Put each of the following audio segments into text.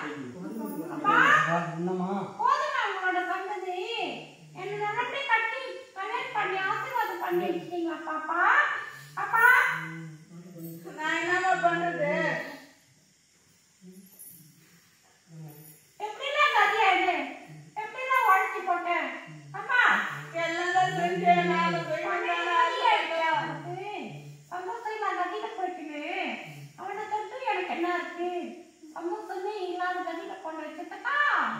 அப்பா என்னம்மா போதுமா உங்களோட சொன்னது என்ன நல்லபடியா கட்டி கல்யாணம் பண்ணி ஆசீர்வாதம் பண்ணி வச்சிட்டீங்களா பாப்பா அப்பா நான் என்னம்மா பண்றது எப்படிலாம் கதியாடு எப்படிலாம் உழைச்சி போட்டேன் அம்மா எல்லாம் தான் செஞ்சேன் நானும் போய் சந்தோஷம் நான் கட்டில போயிட்டுமே அவனை தொட்டு எனக்கு என்ன இருக்கு சந்தோஷமே இல்லாத கட்டில கொண்டு வச்சுட்டா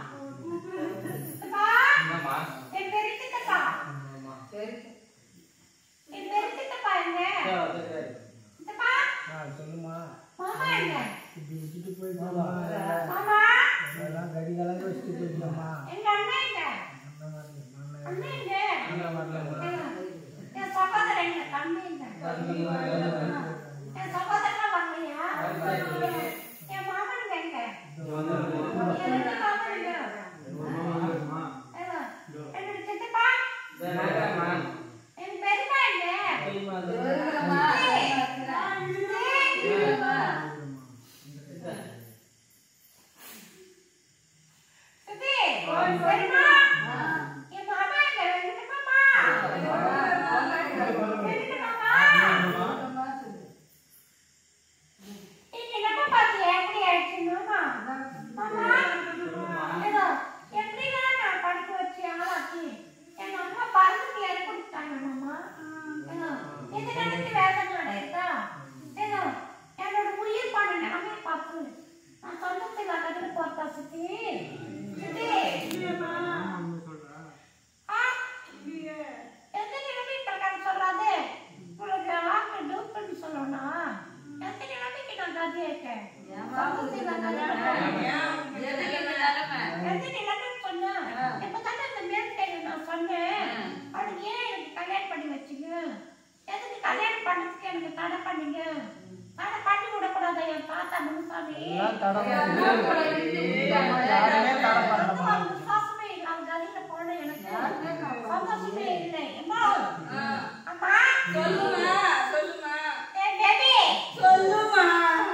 என்னம்மா என் பெரிய சித்தப்பா சரி என் பெரிய சித்தப்பா எங்க சரி, சரி. சித்தப்பா ஆ சொல்லுமா மாமா எங்க இப்படி விட்டுட்டு போயிட்டோமா மாமா அதெல்லாம் கறி கலந்து வச்சுட்டு போயிட்டோமா எங்க அண்ணன் எங்க அண்ணன் வரல அண்ணன் அண்ணன் எங்க அண்ணன் வரலம்மா என் சகோதரன் எங்க தம்பி எங்க என் சகோதரன் வரலையா என் மாமன் எங்க என் ரெண்டு மாமனுங்க ஏதோ, என்னோட சித்தப்பா என்னம்மா? என் பெரியப்பா எங்க இருக்கிறம்மா இருக்கிறப்பா. சித்தி, பெரியம்மா. என் மாமா எங்க? ரெண்டு மாமா. ரெண்டு மாமா. நீங்க என்னப்பா பாத்தீங்க? எப்படி ஆயிடுச்சு மாமா? மாமா, ஏதோ, எப்படிலாம் நான் படிக்க வச்சு ஆளாக்கி, எங்க அம்மா பருவத்துக்கு இறக்கி கொடுத்துட்டாங்க மாமா. ஏதோ, இது நினைச்சு வேதனை அடையுதா? ஏதோ, என்னோட உயிர் போன நிலைமைய பார்த்து, நான் சொந்தத்தில் அகன்று போறதா சித்தி? சித்தி, ஆ? எந்த நிலைமைக்கு இருக்கான்னு சொல்லாதே. உங்களுக்கு ஆக்கு டூப்புன்னு சொல்லணும். எந்த நிலைமைக்கு நான் கதி இருக்கேன்? சொந்தத்தில் அகன்று எதுக்கு இந்த நிலைமை? எந்த நிலைமைன்னு சொன்னா? இப்பதானே இந்த மேற்கையில நான் சொன்னேன். அவனுக்கு ஏன் எனக்கு கல்யாணம் பண்ணி வச்சீங்க? எதுக்கு கல்யாணம் பண்ணதுக்கு எனக்கு தடை பண்ணீங்க? தடை பண்ணி விடக்கூடாதா என் தாத்தா முனுசாமி? எல்லாம் தடை எல்லாம் கூட இருந்து விட்டாங்க. யாருமே தடை பண்ண எனக்கு ஒரு விசுவாசமே இல்லை. அவன் கதியில போன எனக்கு சந்தோஷமே இல்லை. அம்மா, அம்மா, சொல்லுமா சொல்லுமா ஏய் baby, சொல்லுமா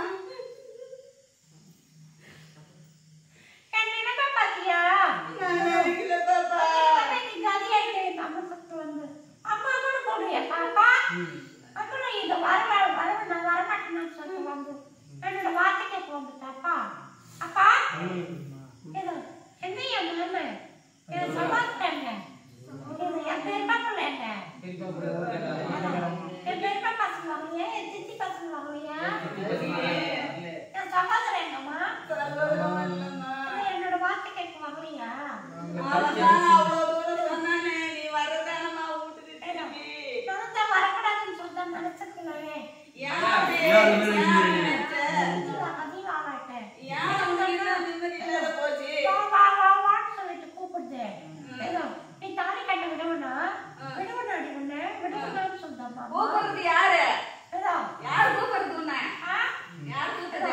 என் நிலைமை பாத்தியா? நான் நினைக்கல பாப்பா நிலைமைக்கு கதியாயிட்டு என் அம்மாவுக்கு வந்து. அம்மா கூட போடுறியா பாப்பா? அப்புறம் இது வரல, வரல, நான் வரமாட்டேன்னு சொல்லிட்டு வந்து, என்னோட வார்த்தை கேட்க வந்துட்டாப்பா. அப்பா, இது என்ன என் மாமன்? என் சகோதரன் எங்க? இது என் பெரியப்பா பிள்ளை எங்க? என் பெரியப்பா பசங்க வரலையா? என் சித்தி பசங்க வரலையா? என் சகோதரன் எங்கம்மா? சகோதரம் இல்லம்மா இது என்னோட வார்த்தை கேட்க வரலையா? அவன்தான் அவ்வளவு தூரம் சொன்னானே நீ வர்றதானம்மா வீட்டுக்கு திரும்பி நான் தான் வரக்கூடாதுன்னு சொல்லிட்டு நினைச்சிருக்கேன். ஏன் அப்படி ஏன் நினைச்ச? இதுல அதிகாரமாயிட்டேன். ஏன் உங்களுக்கு நிம்மதி இல்லாத போச்சு வா, வா, வா, வான்னு சொல்லிட்டு கூப்பிடுது. ஏதோ, நீ தாலி கட்ட விடுவனா? விடுவனாடி உன்னை? விடுவனான்னு சொல்லுதாம்மா. கூப்பிடுறது யாரு ஏதோ, யார் கூப்பிடுறது உன்னை ஆ? யார் கூப்பிடுறது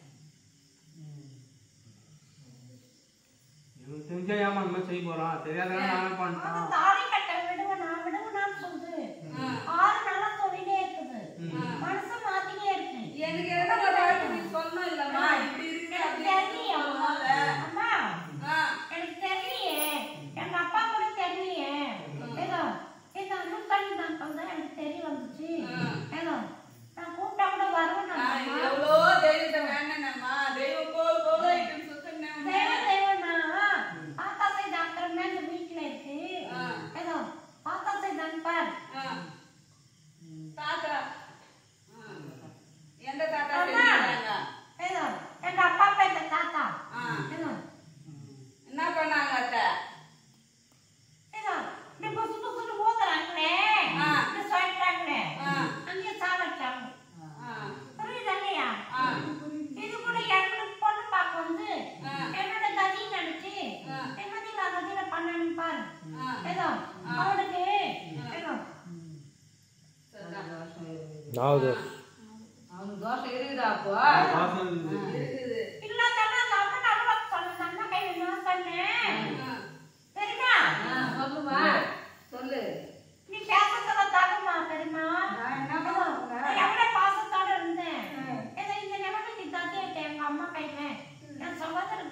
இவன் தெரிஞ்சா ஏமா இந்த மாதிரி செய்ய போறான் தெரியாதா நானே அது பண்ணிட்டான் தாலி கட்ட விடுவனா? விடுவனான்னு சொல்லுது. ஆறு நாளா சொல்லிட்டே இருக்குது. மனசு மாத்திட்டே இருக்கு. எனக்கு என்ன வாழ்க்கை நீ சொன்ன இல்லம்மா இப்படி இருக்கு எனக்கு அப்படி தெரியலையே அம்மா. அம்மா, எனக்கு தெரியலையே. எங்க அப்பா கூட தெரியலையே. ஏதோ, எங்க அண்ணன் தம்பி தான் சொன்னா எனக்கு தெரிய வந்துச்சு. ஏதோ, நான் கூப்பிட்டா கூட வருவேன் நான் அம்மா. எவ்வளோ தெய்வத்தை வேண்டேனம்மா தெய்வம் போல் போல ஐட்டம் சுத்தனேன் தேவ தேவனா, தாத்தா செய்த அக்கிரமே இந்த வீட்டுல இருக்கு. ஆ. ஏதோ, தாத்தா செய்த அன்பார். தாத்தா ஆ. எந்த தாத்தா அம்மா. செஞ்சாங்க ஏதோ, எங்க அப்பா பெத்த தாத்தா. ஆ. ஏதோ, என்ன பண்ணாங்க அத்தை ஏதோ, இப்படி புசு புசுன்னு ஊதுறாங்களே, ஆ. இப்படி சொல்றாங்களே, ஆ. அங்கேயே சாவடிச்சாங்க. ஆ. புரியுதா இல்லையா? ஆ. இது கூட எங்களுக்கு பொண்ணு பார்க்க வந்து, ஆ. என்னோட கதின்னு நினைச்சு, ஆ. நிம்மதியில்லா கதியில பண்ணான்னு பாரு. ஆ. ஏதோ, அவனுக்கு, ஏதோ, நாவது அவனுக்கு தோசை இருக்குதா அப்போ இருக்குது இல்ல தானே, அந்த அம்மா நல்லா சொன்னது, அம்மா கையில நான் சொன்னேன். தெரியுமா? ஆ, சொல்லுமா சொல்லு நீ பேசுறதுல தகுமா, தெரியுமா? நான் என்ன ஏதோ, பண்ணுவேன்? நான் எவ்வளவு பாசத்தோட இருந்தேன். ஏதோ இந்த நிலைமைக்கு கதியாயிட்டேன் எங்க அம்மா கையில. என் சகோதர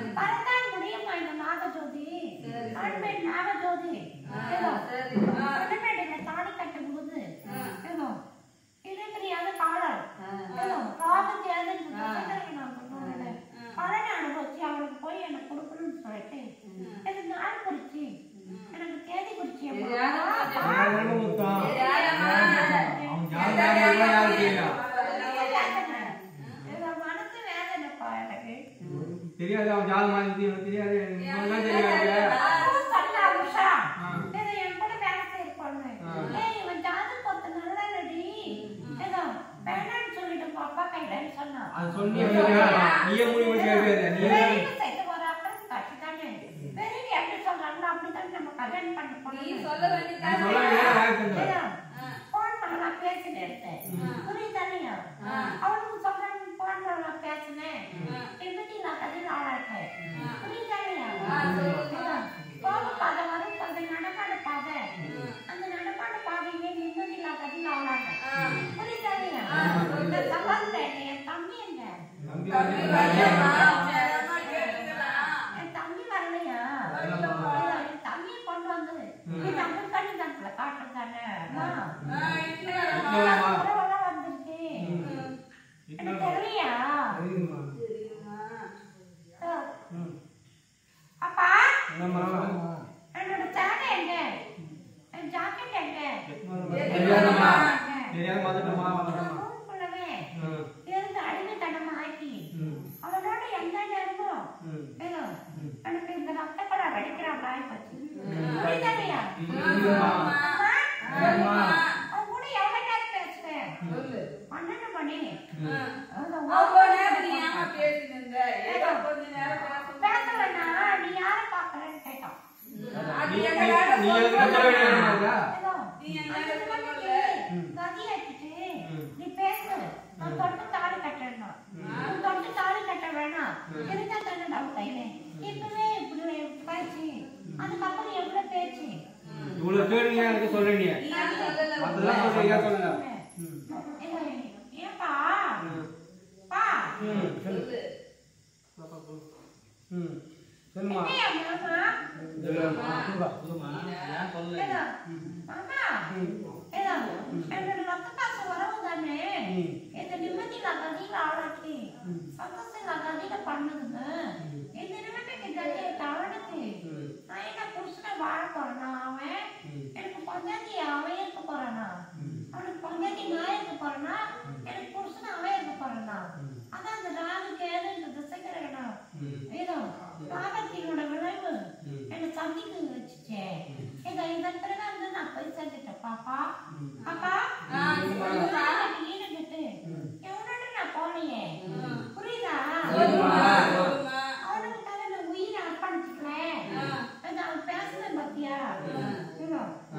பறந்தான் முடியுமா இந்த நாகஜோதி ஆண்மேல் நாகஜோதி ஏதோ சரிம்மா. பெண்மேடையில தாலி கட்டும் போது ஏதோ இது தெரியாத காலம் ஏதோ ராகு தேதி பலனை அனுபவிச்சு அவளுக்கு போய் எனக்கு கொடுக்கணும்னு சொல்லிட்டு எனக்கு நாள் குறிச்சு எனக்கு தேதி குறிச்சு தெரியாதவங்க மொத்தம். தெரியாதம்மா. அவன் ஜாதகம் எல்லாம் யாருக்கு தெரியும்? மனசு வேதனைப்பா எனக்கு தெரியாது அவன் ஜாதகம் மாதிரி எனக்கு தெரியாது எனக்கு தான் தெரியாது அப்பவும் சொன்னா உஷா, ஆ. ஏதோ என் கூட வேலை செய்யற பொண்ணு. ஆ. ஏய், இவன் ஜாதகம் பொறுத்த நல்லதானடி. ஏதோ வேணாம்னு சொல்லிட்டு உங்க அப்பா கையிலன்னு சொன்னா. அது சொன்னி நீயே முடிவு பண்ணி கேட்காத நீயே பெரியவங்க செய்து ஒரு அப்புறம் கஷ்டம்தானே. பெரியவங்க எப்படி சொல்றாங்களோ அப்படித்தானே நம்ம கல்யாணம் பண்ண நீ போறோம். சொல்ல நீ வேண்டியதானே? சொல்ல வேண்டியது வாய் தந்து ஏதோ, phone பண்ண நான் பேசிட்டு இருந்தேன். புரியுதானேயா? அவனுக்கு சொல்றேன், phone பண்ண நான் பேசினேன். நிம்மதி நான் கதையில் ஆளாட்டேன். புரியுதானேயா? ஏதோ, போக பாதை வரும் பாதை, நடமாட பாதை. அந்த நடமாட பாதையிலே நிம்மதி நான் கதையில் ஆளாட்டேன். புரியுதானேயா? இந்த சம்பந்தம் என் தம்பி எங்க? நம்பி தம்பி வந்து வரலையாம்மா? சரிம்மா, கேட்டுக்கலாம். என் தம்பி வரலையா? வரலம்மா. என் தம்பியை கொண்டு வந்து நீ நம்ம கண்ணிதத்துல காட்டுறதானே? அம்மா, ஆ, இட்லி வரம்மா. இட்லி வரம்மா. உறவெல்லாம் வந்திருக்கு. எனக்கு தெரியலையா? தெரியுமா? சரிம்மா. ஓ, ம். அப்பா என்னம்மா? என்னோட சேலை எங்க? என் ஜாக்கெட் எங்க? தெரியாதும்மா. எங்க? தெரியாத மறந்துட்டோமா, நான் மறந்துட்டோமா. ரூமுக்குள்ளவே ம், இருந்து அடிமைத்தனமா ஆக்கி ம், அவனோட எந்த நேரமும் ம். ஏதோ ம். எனக்கு இந்த ரத்தப்படா வெடிக்கிற மாதிரி போச்சு புரியுதாலையா? தெரியுமா? அம்மா, தெரியுமா? அவன் கூட எவ்வளவு நேரம் பேசுவேன் சொல்லு. பன்னெண்டு மணி ஆ. அது அவ்வளோ நேரம் நீ ஏம்மா பேசிட்டு இருந்த? ஏதோ கொஞ்ச நேரம் பேசணும். பேசலன்னா நீ யாரை பார்க்கறேன்னு கேட்டான் அது நீ- எங்களால நீ சொல்ல எதுக்கு சொல்ல முடியாது. வேண்டியது? ஏதோ, நீ என் அந்த மேல நிலைமைக்கு சொல்லல. கதி ஆக்கிட்டு, ம். நீ பேசு நான் தொட்டு தாலி கட்டணும் நீ தொட்டு தாலி கட்ட வேணாம் இருந்தா தானே நம்ம கையில இப்பவே இப்படி பேச்சு அதுக்கப்புறம் எவ்வளவு பேச்சு இவ்வளவு கேள்வி எனக்கு சொல்றீங்க நீ ஏன் சொல்லல? அதெல்லாம் சொல்றீங்க சொல்லல ஏதோ, ஏன்பா ம். பா ம், சொல்லு. சொல்லு. ம், சொல்லுமா என்னையா மாமா சொல்லுமா. சொல்லுமா. ஏன் சொல்லல? ஏதோ, மாமா ஏதோ, என்னோட ரத்த பாசம் உறவு தானே ம். இந்த நிம்மதியில கதியில ஆளாக்கி சந்தோஷம் கதியில பண்ணுதுங்க இந்த நிலைமைக்கு கதியை தவணுக்கு ம். நான் என்ன புருஷனை வாழ போறேனா அவன் ம். எனக்கு பஞ்சாயத்து அவன் இருக்க போறானா அவனுக்கு பஞ்சாயத்து நான் இருக்க போறேனா எனக்கு புருஷன் அவன் இருக்க போறானா அதான் அந்த ராகு கேது இந்த திசைக்கிறேனா ம். ஏதோ ராகத்தினோட விளைவு ம். என்னை சந்திக்க வச்சுச்சே ஏதோ இதன் பிறகு வந்து நான் போய் சேர்ந்துட்டேன் பாப்பா ம். பாப்பா ஆ, சொல்லுப்பா. ஈடுகிட்டு எவனோட நான் போனையே புரியுதா சொல்லுமா, சொல்லுமா. அவனுக்காக நான் உயிரை அர்ப்பணிச்சுக்கிறேன் அது அவன் பேசுனேன் பாத்தியா ஏதோ,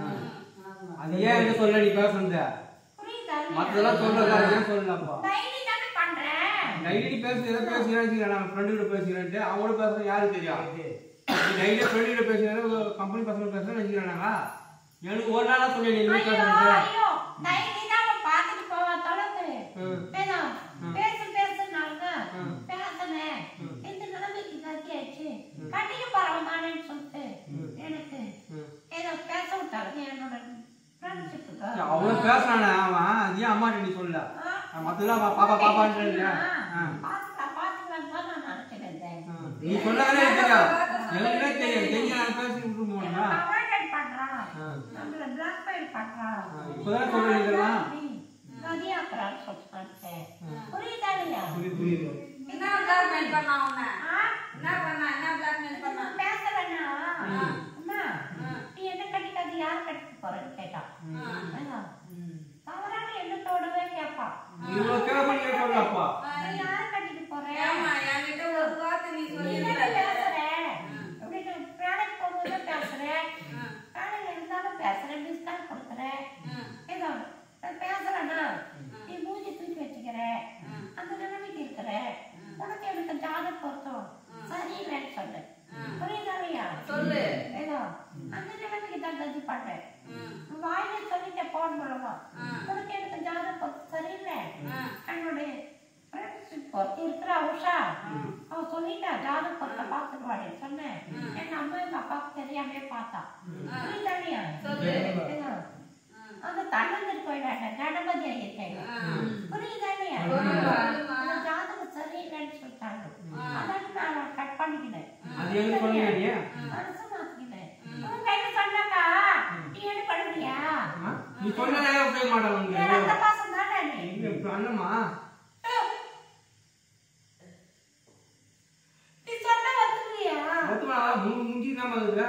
அது ஏன் என்ன சொல்ல நீ பேசுனத புரியுதா மத்ததெல்லாம் சொல்றது அது ஏன் சொல்லலப்பா டைரி தானே பண்றேன் டைலி பேசி எதை பேசுகிறேன் நான் ஃப்ரெண்டு கிட்ட பேசுகிறேன்ட்டு அவங்களோட பேசுறது யாருக்கு தெரியும் நீ டெய்லி ஃப்ரெண்டு கிட்ட பேசுகிறேன் கம்பெனி பசங்க பேசுகிறேன் நினைக்கிறானாங்க எனக்கு ஒரு நாளா சொல்லி நீ ஐயோ பேசுறேன் ஐயோ டைரி தான் அவன் பார்த்துட்டு போவான் தொலைந்து ம். ஏதோ பேசு பேசுனாங்க ம். பேசுனேன் இந்த நிலைமைக்கு கத்தியாச்சு கட்டிக்க போறவன் தானேன்னு சொல்லிட்டு எனக்கு ம். ஏதோ பேச விட்டாங்க என்னோட ஃப்ரெண்ட்ஷிப்புக்கு அவன் பேசுறானே அவன் அது ஏன் அம்மாட்ட நீ சொல்லல மத்ததெல்லாம் பா- பாப்பா பாப்பான்னு சொல்லியா பாத்துக்கலாம் பாத்துக்கலாம் தான் நான் நினைச்சிட்டு இருந்தேன் நீ சொன்னதானே எனக்கு தெரியும் எனக்குனே தெரியும் தெரிஞ்சு நான் பேசி விட்டு போனா அவாய்ட் பண்றான் நம்மள பிளாக்மெயில் பண்றான் இப்பதான் சொல்றேன் இதெல்லாம் கதியாக்குறான்னு சொல்லிட்டு புரியுதா இல்லையா புரியுது புரியுது என்ன blackmail பண்ணான் உன்னை? ஆ? என்ன பண்ணா? என்ன blackmail பண்ணான்? பேசலன்னா அம்மா நீ என்ன கட்டிக்காது யார் கட்டிக்க போறேன்னு கேட்டான் அதான். தவறான எண்ணத்தோடவே கேட்பான் இவ்வளவு கேவலம் நீ சொல்லப்பா நீ யார் கட்டிக்க போறேன் ஏம்மா, என்கிட்ட ஒரு வார்த்தை நீ நீ சொல்லியிருக்கல. தானே பேசுற அப்படின்னு வேலைக்கு போகும்போது பேசுற வேலையில இருந்தாலும் பேசுற டிஸ்கவுண்ட் கொடுக்குற ஏதோ நான் பேசுறேன்னா நீ மூஞ்சி தூக்கி வச்சுக்கிற அந்த நிலைமைக்கு இருக்கிற உனக்கு எனக்கு ஜாத பொருத்தம் சரியில்லைன்னு சொல்லு புரியுதா இல்லையா சொல்லு. ஏதோ அந்த நிலைமைக்கு தான் கதி பண்றேன் வாயில சொல்லிட்ட போன் மூலமா உனக்கு எனக்கு ஜாத பொருத்தம் சரியில்லை என்னுடைய ஃப்ரெண்ட்ஷிப் ஒருத்தி இருக்கிறா உஷா அவ சொல்லி சொல்லிட்டா ஜாதகத்தை பார்த்துட்டு வாடி சொன்னேன் எங்க அம்மா எங்க அப்பாவுக்கு தெரியாமே பார்த்தா புரியுதா இல்லையா? சொல்லு. ஏங்க, அந்த தன்னந்தர் கோயிலாண்ட கணபதி ஐயத்தை புரியுதா இல்லையா அந்த ஜாதகம் சரியில்லைன்னு சொல்லிட்டாங்க அதான் நான் கட் பண்ணிக்கினேன் அது எங்க சொன்னீங்க நீ மனசு மாத்திக்கினேன் உங்க கையில சொன்னாக்கா நீ என்ன பண்ணுவியா ஆ? நீ சொன்னதே போய் மாட்டாங்க என் ரத்த பாசம் தானே நீ எங்க இப்ப அண்ணம்மா நீ சொன்ன ஒத்துக்கலையா மொத்தமா முஞ்சி தான் இருக்குதா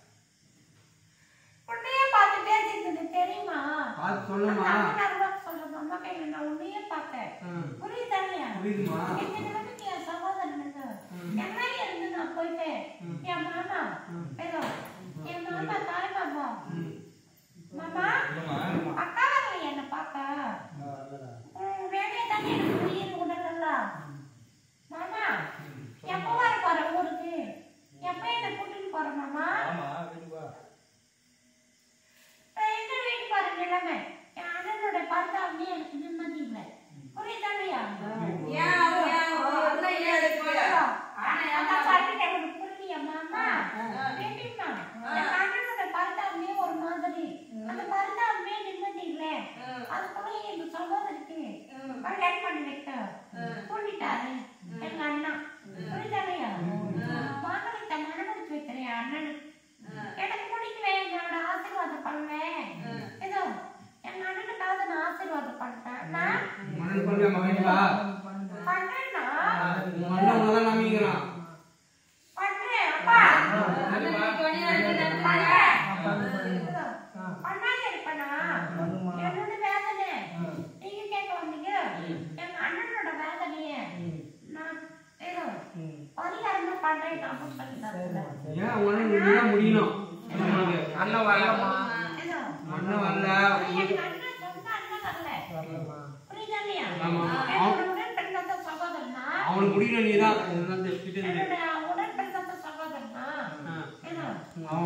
உன்னையே பார்த்துட்டே இருந்தது தெரியுமா பார்த்து சொன்னம்மா சொல்லுங்க அம்மா கையில நான் உன்னையே பார்த்தேன் ம். புரியுதா இல்லையா புரியுதுமா எங்க நிலைமைக்கு என் சகோதரன் இருந்து என்ன இருந்து நான் போயிட்டேன் என் மாமா ஏதோ என் மாமா தாய் மாமா ம். மாமா அக்கா வரல என்ன பார்க்க உன் வேலையை தானே எனக்கு புரியுது உடனல்ல மாமா எப்போ வர போற ஊருக்கு எப்போ என்ன கூட்டிட்டு போற மாமா நான் எங்க வீட்டு போற நிலைமை என் அண்ணனோட பரதாமே எனக்கு நிம்மதி இல்லை புரியுதா இல்லையா ஏன் அவன் ஏன் அவன் அண்ணன் ஏன் எடுக்கல? அண்ணன் ஏன் அதான் சொல்லிட்டேன், உனக்கு புரியலையா, மாமா? வேண்டியம்மா, என் அண்ணனோட பரதாமே ஒரு மாதிரி. அந்த பரதாமே நிம்மதி இல்லை. அதுக்குள்ள எங்க சகோதரிக்கு கல்யாணம் பண்ணி வைக்க சொல்லிட்டாரு எங்க அண்ணா. புரியுதா இல்லையா? மகனுக்கு மனமுடிச்சு வைக்கிறேன் என் அண்ணனுக்கு. எனக்கு பிடிக்கல, என்னோட ஆசீர்வாதம் பண்ணுவேன். ஏதோ, எங்க அண்ணனுக்காக நான் ஆசீர்வாதம் பண்ணிட்டேன். நான் மணல் பண்ண மகன்களா பண்றேன்னா, உன் அண்ணன் உன்னதான் நம்பிக்கிறான் பண்றேன், அப்பா. அண்ணனுக்கு துணையா இருந்து பண்றேன். பண்ணுமா பண்ணாத இருப்பேனா? என்னோட வேதனை. நீங்க கேட்க வந்தீங்க. எங்க அண்ணனோட வேதனைய நான் ஏதோ பரிகாரமா பண்றேன் அப்படின்னு சொல்லிட்டாரு. ஏன் உன் அண்ணன் நீதான் முடியணும் உனக்கு. அண்ணன் வரலம்மா ஏதோ, அண்ணன் வரல எங்க அண்ணன் சொந்த அண்ணன் வரல. வரலம்மா புரியுதா இல்லையா? ஆமா. என்னோட உடன் பிறந்த சகோதரனா, அவனுக்கு முடியல நீதான் இதெல்லாம் திட்டிட்டு என்னோட